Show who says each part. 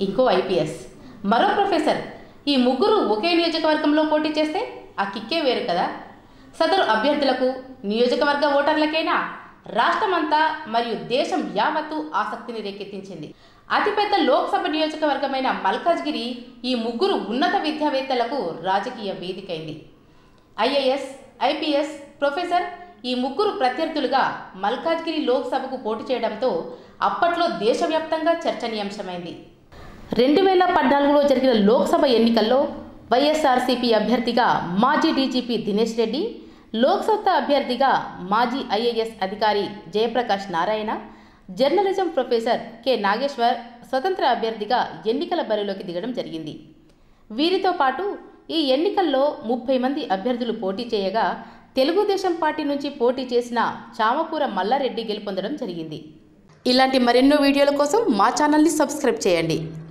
Speaker 1: ఇంకో ఐపీఎస్ మరో ప్రొఫెసర్ ఈ ముగ్గురు ఒకే నియోజకవర్గంలో పోటీ చేస్తే ఆ కిక్కే వేరు కదా సదరు అభ్యర్థులకు నియోజకవర్గ ఓటర్లకైనా రాష్ట్రమంతా మరియు దేశం యావత్తు ఆసక్తిని రేకెత్తించింది అతిపెద్ద లోక్సభ నియోజకవర్గమైన మల్కాజ్గిరి ఈ ముగ్గురు ఉన్నత విద్యావేత్తలకు రాజకీయ వేదికైంది ఐఏఎస్ ఐపీఎస్ ప్రొఫెసర్ ఈ ముగ్గురు ప్రత్యర్థులుగా మల్కాజ్గిరి లోక్సభకు పోటీ చేయడంతో అప్పట్లో దేశవ్యాప్తంగా చర్చనీయాంశమైంది రెండు వేల పద్నాలుగులో జరిగిన లోక్సభ ఎన్నికల్లో వైఎస్ఆర్సీపీ అభ్యర్థిగా మాజీ డీజీపీ దినేష్ రెడ్డి లోక్సత్తా అభ్యర్థిగా మాజీ ఐఏఎస్ అధికారి Jayaprakash Narayan journalism professor K Nageshwar స్వతంత్ర అభ్యర్థిగా ఎన్నికల బరిలోకి దిగడం జరిగింది వీరితో పాటు ఈ ఎన్నికల్లో ముప్పై మంది అభ్యర్థులు పోటీ చేయగా తెలుగుదేశం పార్టీ నుంచి పోటీ చేసిన చామకూర మల్లారెడ్డి గెలుపొందడం జరిగింది ఇలాంటి మరెన్నో వీడియోల కోసం మా ఛానల్ని సబ్స్క్రైబ్ చేయండి